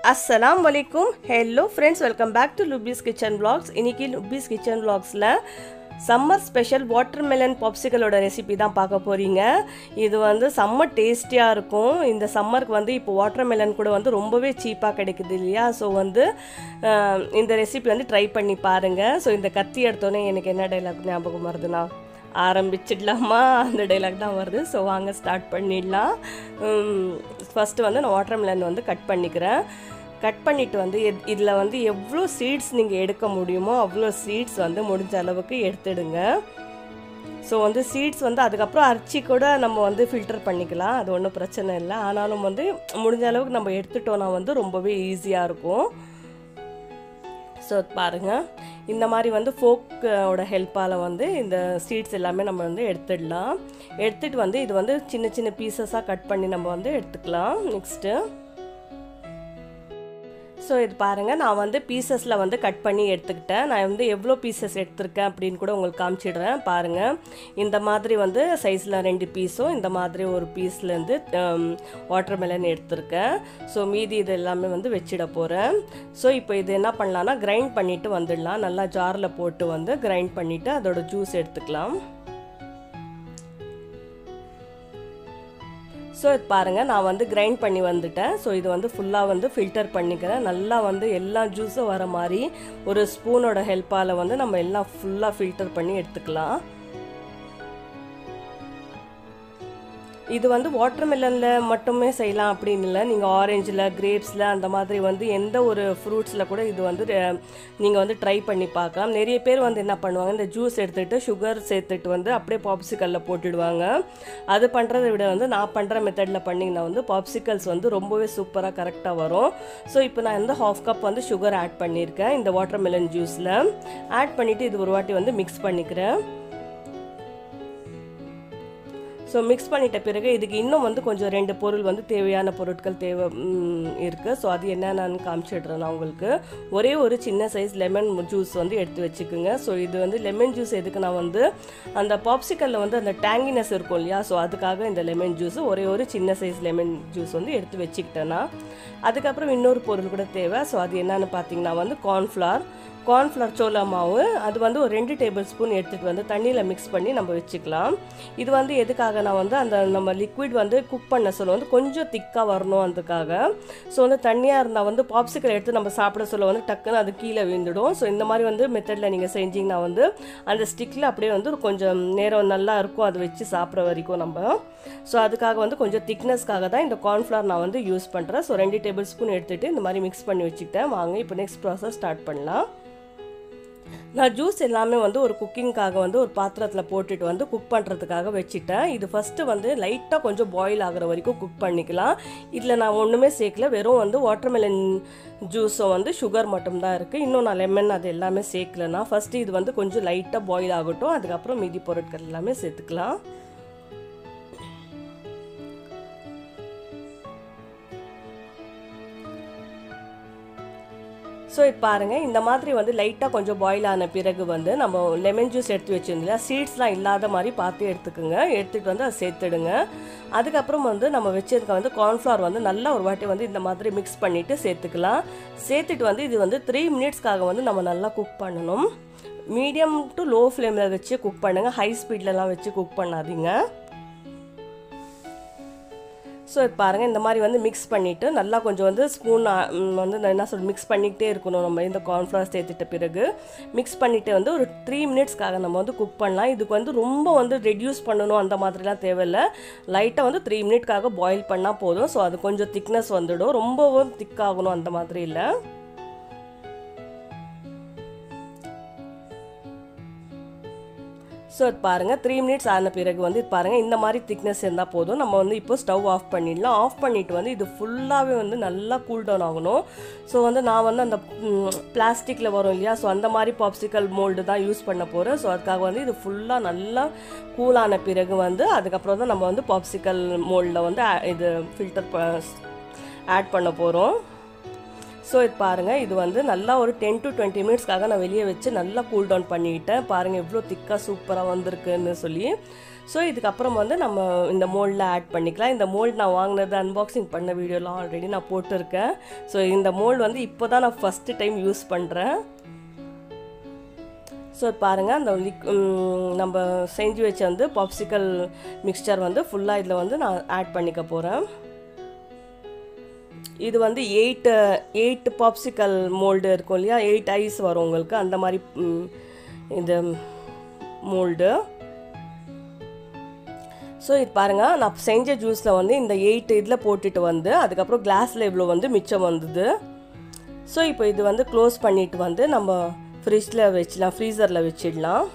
அஸ்ஸலாம் வலைக்கும் hello friends welcome back to Lubi's kitchen vlogs இன்னைக்கு லுபீஸ் கிச்சன் vlogsல சம்மர் ஸ்பெஷல் வாட்டர்மெலன் பாப்சிக்கலோட ரெசிபி தான் பார்க்க போகிறீங்க இது வந்து செம்ம டேஸ்டியாக இருக்கும் இந்த சம்மருக்கு வந்து இப்போ வாட்டர்மெலன் கூட வந்து ரொம்பவே சீப்பாக கிடைக்குது இல்லையா ஸோ வந்து அஹ், இந்த ரெசிபி வந்து ட்ரை பண்ணி பாருங்கள் ஸோ இந்த கத்தி எடுத்தோன்னே எனக்கு என்ன டைலாக் ஞாபகம் வருதுன்னா ஆரம்பிச்சிடலாமா அந்த டைலாக் தான் வருது ஸோ வாங்க ஸ்டார்ட் பண்ணிடலாம் ஃபஸ்ட்டு வந்து நான் வாட்டர்மெலன் வந்து கட் பண்ணிக்கிறேன் கட் பண்ணிவிட்டு வந்து இதில் வந்து எவ்வளோ சீட்ஸ் நீங்கள் எடுக்க முடியுமோ அவ்வளோ சீட்ஸ் வந்து முடிஞ்ச அளவுக்கு எடுத்துடுங்க ஸோ வந்து சீட்ஸ் வந்து அதுக்கப்புறம் அரிச்சி கூட நம்ம வந்து ஃபில்டர் பண்ணிக்கலாம் அது ஒன்றும் பிரச்சனை இல்லை ஆனாலும் வந்து முடிஞ்ச அளவுக்கு நம்ம எடுத்துட்டோன்னா வந்து ரொம்பவே ஈஸியாக இருக்கும் ஸோ பாருங்கள் இந்த மாதிரி வந்து ஃபோக்கோட ஹெல்ப்பால் வந்து இந்த சீட்ஸ் எல்லாமே நம்ம வந்து எடுத்துடலாம் எடுத்துகிட்டு வந்து இது வந்து சின்ன சின்ன பீசஸாக கட் பண்ணி நம்ம வந்து எடுத்துக்கலாம் நெக்ஸ்ட்டு ஸோ இது பாருங்கள் நான் வந்து பீசஸில் வந்து கட் பண்ணி எடுத்துக்கிட்டேன் நான் வந்து எவ்வளோ பீசஸ் எடுத்திருக்கேன் அப்படின்னு கூட உங்களுக்கு காமிச்சிடுறேன் பாருங்கள் இந்த மாதிரி வந்து சைஸில் ரெண்டு பீஸும் இந்த மாதிரி ஒரு பீஸ்லேருந்து வாட்டர்மெலன் எடுத்திருக்கேன் ஸோ மீதி இது எல்லாமே வந்து வச்சிட போகிறேன் ஸோ இப்போ இது என்ன பண்ணலான்னா கிரைண்ட் பண்ணிவிட்டு வந்துடலாம் நல்லா ஜாரில் போட்டு வந்து கிரைண்ட் பண்ணிவிட்டு அதோட ஜூஸ் எடுத்துக்கலாம் ஸோ இது பாருங்கள் நான் வந்து கிரைண்ட் பண்ணி வந்துட்டேன் ஸோ இது வந்து ஃபுல்லாக வந்து ஃபில்டர் பண்ணிக்கிறேன் நல்லா வந்து எல்லா ஜூஸும் வர மாதிரி ஒரு ஸ்பூனோட ஹெல்ப்பால் வந்து நம்ம எல்லாம் ஃபுல்லாக ஃபில்டர் பண்ணி எடுத்துக்கலாம் இது வந்து வாட்டர்மெலனில் மட்டுமே செய்யலாம் அப்படின்னு இல்லை நீங்கள் ஆரஞ்சில் கிரேப்ஸில் அந்த மாதிரி வந்து எந்த ஒரு ஃப்ரூட்ஸில் கூட இது வந்து நீங்கள் வந்து ட்ரை பண்ணி பார்க்கலாம் நிறைய பேர் வந்து என்ன பண்ணுவாங்க இந்த ஜூஸ் எடுத்துகிட்டு சுகர் சேர்த்துட்டு வந்து அப்படியே பாப்சிக்கலில் போட்டுடுவாங்க அது பண்ணுறதை விட வந்து நான் பண்ணுற மெத்தடில் பண்ணிங்கன்னா வந்து பாப்சிக்கல்ஸ் வந்து ரொம்பவே சூப்பராக கரெக்டாக வரும் ஸோ இப்போ நான் வந்து ஹாஃப் கப் வந்து சுகர் ஆட் பண்ணியிருக்கேன் இந்த வாட்டர்மெலன் ஜூஸில் ஆட் பண்ணிவிட்டு இது ஒரு வாட்டி வந்து மிக்ஸ் பண்ணிக்கிறேன் ஸோ மிக்ஸ் பண்ணிட்ட பிறகு இதுக்கு இன்னும் வந்து கொஞ்சம் ரெண்டு பொருள் வந்து தேவையான பொருட்கள் தேவை இருக்குது ஸோ அது என்னென்னு காமிச்சிடுறேன் நான் உங்களுக்கு ஒரே ஒரு சின்ன சைஸ் லெமன் ஜூஸ் வந்து எடுத்து வச்சுக்கோங்க ஸோ இது வந்து லெமன் ஜூஸ் எதுக்கு நான் வந்து அந்த பாப்சிக்கலில் வந்து அந்த டேங்கினஸ் இருக்கும் இல்லையா ஸோ அதுக்காக இந்த லெமன் ஜூஸ் ஒரே ஒரு சின்ன சைஸ் லெமன் ஜூஸ் வந்து எடுத்து வச்சுக்கிட்டேன்னா அதுக்கப்புறம் இன்னொரு பொருள் கூட தேவை ஸோ அது என்னன்னு பார்த்தீங்கன்னா வந்து கார்ன்ஃப்ளவர் கார்ன்ஃப்ளவர் சோளா மாவு அது வந்து ஒரு ரெண்டு டேபிள் ஸ்பூன் எடுத்துகிட்டு வந்து தண்ணியில் மிக்ஸ் பண்ணி நம்ம வச்சுக்கலாம் இது வந்து எதுக்காக நான் வந்து அந்த நம்ம லிக்விட் வந்து குக் பண்ண சொல்ல வந்து கொஞ்சம் திக்காக வரணும் அதுக்காக ஸோ வந்து தண்ணியாக இருந்தால் வந்து பாப்சிக்கல் எடுத்து நம்ம சாப்பிட சொல்ல வந்து டக்குன்னு அது கீழே விழுந்துடும் ஸோ இந்த மாதிரி வந்து மெத்தடில் நீங்கள் செஞ்சீங்கன்னா வந்து அந்த ஸ்டிக்கில் அப்படியே வந்து கொஞ்சம் நேரம் நல்லா இருக்கும் அதை வச்சு சாப்பிட்ற வரைக்கும் நம்ம ஸோ அதுக்காக வந்து கொஞ்சம் திக்னஸ்க்காக தான் இந்த கார்ன்ஃப்ளவர் நான் வந்து யூஸ் பண்ணுறேன் ஸோ ரெண்டு டேபிள் ஸ்பூன் எடுத்துகிட்டு இந்த மாதிரி மிக்ஸ் பண்ணி வச்சுக்கிட்டேன் வாங்க இப்போ நெக்ஸ்ட் ப்ராசஸ் ஸ்டார்ட் பண்ணலாம் நான் ஜூஸ் எல்லாமே வந்து ஒரு குக்கிங்காக வந்து ஒரு பாத்திரத்தில் போட்டுட்டு வந்து குக் பண்ணுறதுக்காக வச்சுட்டேன் இது ஃபஸ்ட்டு வந்து லைட்டாக கொஞ்சம் பாயில் ஆகிற வரைக்கும் குக் பண்ணிக்கலாம் இதில் நான் ஒன்றுமே சேர்க்கல வெறும் வந்து வாட்டர்மெலன் ஜூஸும் வந்து சுகர் மட்டும்தான் இருக்குது இன்னும் நான் லெமன் அது எல்லாமே சேர்க்கலனா ஃபஸ்ட்டு இது வந்து கொஞ்சம் லைட்டாக பாயில் ஆகட்டும் அதுக்கப்புறம் மீதி பொருட்கள் எல்லாமே சேர்த்துக்கலாம் ஸோ இது பாருங்கள் இந்த மாதிரி வந்து லைட்டாக கொஞ்சம் பாயில் ஆன பிறகு வந்து நம்ம லெமன் ஜூஸ் எடுத்து வச்சுருந்தோம் சீட்ஸ்லாம் இல்லாத மாதிரி பார்த்து எடுத்துக்கோங்க எடுத்துகிட்டு வந்து அதை சேர்த்துடுங்க அதுக்கப்புறம் வந்து நம்ம வச்சதுக்கு வந்து கார்ன்ஃப்ளவர் வந்து நல்லா ஒரு வாட்டி வந்து இந்த மாதிரி மிக்ஸ் பண்ணிவிட்டு சேர்த்துக்கலாம் சேர்த்துட்டு வந்து இது வந்து த்ரீ மினிட்ஸ்க்காக வந்து நம்ம நல்லா குக் பண்ணணும் மீடியம் டு லோ ஃப்ளேமில் வச்சு குக் பண்ணுங்கள் ஹை ஸ்பீட்லலாம் வச்சு குக் பண்ணாதீங்க ஸோ பாருங்கள் இந்த மாதிரி வந்து மிக்ஸ் பண்ணிவிட்டு நல்லா கொஞ்சம் வந்து ஸ்பூன் வந்து நான் என்ன சொல் மிக்ஸ் பண்ணிக்கிட்டே இருக்கணும் நம்ம இந்த கார்ன்ஃப்ளவர் சேர்த்துட்ட பிறகு மிக்ஸ் பண்ணிவிட்டு வந்து ஒரு த்ரீ மினிட்ஸ்க்காக நம்ம வந்து குக் பண்ணலாம் இதுக்கு வந்து ரொம்ப வந்து ரெடியூஸ் பண்ணணும் அந்த மாதிரிலாம் தேவையில்லை லைட்டாக வந்து த்ரீ மினிட்காக பாயில் பண்ணால் போதும் ஸோ அது கொஞ்சம் திக்னஸ் வந்துடும் ரொம்பவும் திக்காகணும் அந்த மாதிரி இல்லை ஸோ இது பாருங்கள் த்ரீ மினிட்ஸ் ஆன பிறகு வந்து இது பாருங்கள் இந்த மாதிரி திக்னஸ் இருந்தால் போதும் நம்ம வந்து இப்போ ஸ்டவ் ஆஃப் பண்ணிடலாம் ஆஃப் பண்ணிவிட்டு வந்து இது ஃபுல்லாகவே வந்து நல்லா கூல் டவுன் ஆகணும் ஸோ வந்து நான் வந்து அந்த பிளாஸ்டிக்கில் வரும் இல்லையா ஸோ அந்த மாதிரி பாப்சிக்கல் மோல்டு தான் யூஸ் பண்ண போகிறேன் ஸோ அதுக்காக வந்து இது ஃபுல்லாக நல்லா கூலான பிறகு வந்து அதுக்கப்புறம் தான் நம்ம வந்து பாப்சிக்கல் மோல்டில் வந்து இது ஃபில்டர் ஆட் பண்ண போகிறோம் ஸோ இது பாருங்கள் இது வந்து நல்லா ஒரு டென் டு டுவெண்ட்டி மினிட்ஸ்க்காக நான் வெளியே வச்சு நல்லா கூல் டவுன் பண்ணிவிட்டேன் பாருங்கள் எவ்வளோ திக்காக சூப்பராக வந்திருக்குன்னு சொல்லி ஸோ இதுக்கப்புறம் வந்து நம்ம இந்த மோல்டில் ஆட் பண்ணிக்கலாம் இந்த மோல்டு நான் வாங்கினது அன்பாக்சிங் பண்ண வீடியோலாம் ஆல்ரெடி நான் போட்டிருக்கேன் ஸோ இந்த மோல்டு வந்து இப்போ தான் நான் ஃபஸ்ட்டு டைம் யூஸ் பண்ணுறேன் ஸோ பாருங்கள் அந்த லிக் நம்ம செஞ்சு வச்ச வந்து பாப்சிக்கல் மிக்சர் வந்து ஃபுல்லாக இதில் வந்து நான் ஆட் பண்ணிக்க போகிறேன் இது வந்து எயிட் எயிட் பாப்சிக்கல் மோல்டு இருக்கும் இல்லையா எயிட் ஐஸ் வரும் உங்களுக்கு அந்த மாதிரி ம், இந்த மோல்டு ஸோ இது பாருங்கள் நான் செஞ்ச ஜூஸில் வந்து இந்த எயிட் இதில் போட்டுட்டு வந்து அதுக்கப்புறம் கிளாஸில் இவ்வளோ வந்து மிச்சம் வந்தது ஸோ இப்போ இது வந்து க்ளோஸ் பண்ணிட்டு வந்து நம்ம ஃப்ரிட்ஜில் வச்சிடலாம் ஃப்ரீசரில் வச்சிடலாம்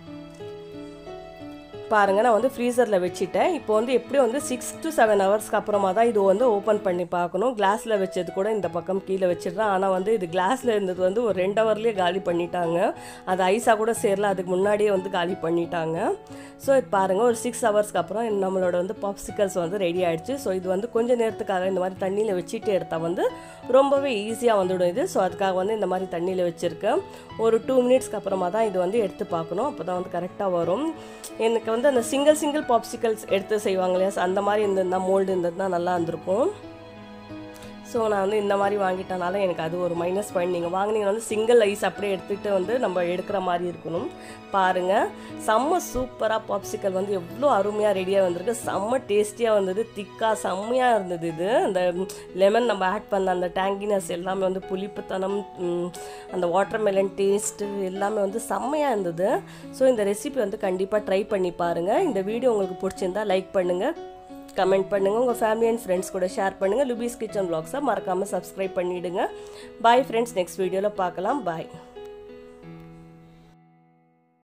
பாருங்கள் நான் வந்து ஃப்ரீசரில் வச்சுட்டேன் இப்போ வந்து எப்படி வந்து சிக்ஸ் டு செவன் ஹவர்ஸ்க்கு அப்புறமா தான் இது வந்து ஓப்பன் பண்ணி பார்க்கணும் கிளாஸில் வச்சது கூட இந்த பக்கம் கீழே வச்சிடுறேன் ஆனால் வந்து இது கிளாஸில் இருந்தது வந்து ஒரு ரெண்டு ஹவர்லேயே காலி பண்ணிட்டாங்க அது ஐஸாக கூட சேரல அதுக்கு முன்னாடியே வந்து காலி பண்ணிட்டாங்க ஸோ இது பாருங்கள் ஒரு சிக்ஸ் ஹவர்ஸ்க்கு அப்புறம் நம்மளோட வந்து பாப்சிக்கல்ஸ் வந்து ரெடி ஆயிடுச்சு ஸோ இது வந்து கொஞ்சம் நேரத்துக்காக இந்த மாதிரி தண்ணியில் வச்சுட்டு எடுத்தால் வந்து ரொம்பவே ஈஸியாக வந்துடும் இது ஸோ அதுக்காக வந்து இந்த மாதிரி தண்ணியில் வச்சுருக்கேன் ஒரு டூ மினிட்ஸ்க்கு அப்புறமா தான் இது வந்து எடுத்து பார்க்கணும் அப்போ தான் வந்து கரெக்டாக வரும் எனக்கு வந்து அந்த சிங்கிள் சிங்கிள் பாப்சிக்கல்ஸ் எடுத்து செய்வாங்க இல்லையா so அந்த மாதிரி இருந்திருந்தால் மோல்டு இருந்ததுனா நல்லா இருந்திருக்கும் ஸோ நான் வந்து இந்த மாதிரி வாங்கிட்டனால எனக்கு அது ஒரு மைனஸ் பாயிண்ட் நீங்கள் வாங்கினீங்கன்னா வந்து சிங்கிள் ஐஸ் அப்படியே எடுத்துகிட்டு வந்து நம்ம எடுக்கிற மாதிரி இருக்கணும் பாருங்கள் செம்ம சூப்பராக பாப்சிக்கல் வந்து எவ்வளோ அருமையாக ரெடியாக வந்திருக்கு செம்ம டேஸ்டியாக வந்தது திக்காக செம்மையாக இருந்தது இது அந்த லெமன் நம்ம ஆட் பண்ண அந்த டேங்கினஸ் எல்லாமே வந்து புளிப்புத்தனம் ம், அந்த வாட்டர்மெலன் டேஸ்ட்டு எல்லாமே வந்து செம்மையாக இருந்தது ஸோ இந்த ரெசிபி வந்து கண்டிப்பாக ட்ரை பண்ணி பாருங்கள் இந்த வீடியோ உங்களுக்கு பிடிச்சிருந்தா லைக் பண்ணுங்கள் கமெண்ட் பண்ணுங்கள் உங்கள் ஃபேமிலி அண்ட் ஃப்ரெண்ட்ஸ் கூட ஷேர் பண்ணுங்கள் லுபீஸ் கிச்சன் vlogs-அ மறக்காமல் சப்ஸ்கிரைப் பண்ணிவிடுங்க பாய் ஃப்ரெண்ட்ஸ் நெக்ஸ்ட் வீடியோவில் பார்க்கலாம் பாய்